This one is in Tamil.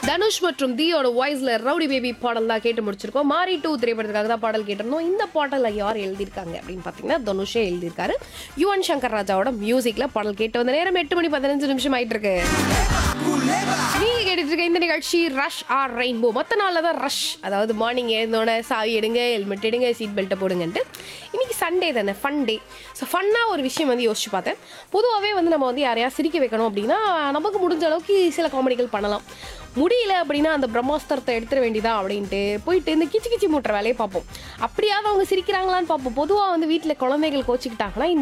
தனுஷ் மற்றும் தியோட வாய்ஸ்ல ரவுடி பேபி பாடல் தான் கேட்டு முடிச்சிருக்கோம் மாரி டூ திரைப்படத்துக்காக தான் பாடல் கேட்டிருந்தோம் இந்த பாடலை யார் எழுதியிருக்காங்க அப்படின்னு பார்த்தீங்கன்னா தனுஷே எழுதியிருக்காரு யுவன் சங்கர் ராஜாவோட மியூசிக்ல பாடல் கேட்டு வந்த நேரம் எட்டு மணி பதினஞ்சு நிமிஷம் ஆயிட்டு இருக்கு நீங்க கேட்டுட்டு இருக்க இந்த நிகழ்ச்சி ரஷ் ஆர் ரெயின்போ மற்ற நாளில் தான் ரஷ் அதாவது மார்னிங் எழுந்தோடனே சாவி எடுங்க ஹெல்மெட் எடுங்க சீட் பெல்ட்டை போடுங்கன்ட்டு இன்னைக்கு சண்டே தானே ஃபன் டே ஸோ ஃபன்னாக ஒரு விஷயம் வந்து யோசிச்சு பார்த்தேன் பொதுவாகவே வந்து நம்ம வந்து யாரையா சிரிக்க வைக்கணும் அப்படின்னா நமக்கு முடிஞ்ச அளவுக்கு சில காமெடிகள் பண்ணலாம் முடியல அப்படின்னா அந்த பிரம்மாஸ்திரத்தை எடுத்துட வேண்டியதா அப்படின்ட்டு போயிட்டு இந்த கிச்சு கிச்சி மூட்டுற வேலையை பார்ப்போம் அப்படியாவது அவங்க சிரிக்கிறாங்களான்னு பார்ப்போம் பொதுவாக வந்து வீட்டில் குழந்தைகள் கோச்சிக்கிட்டாங்கன்னா இந்த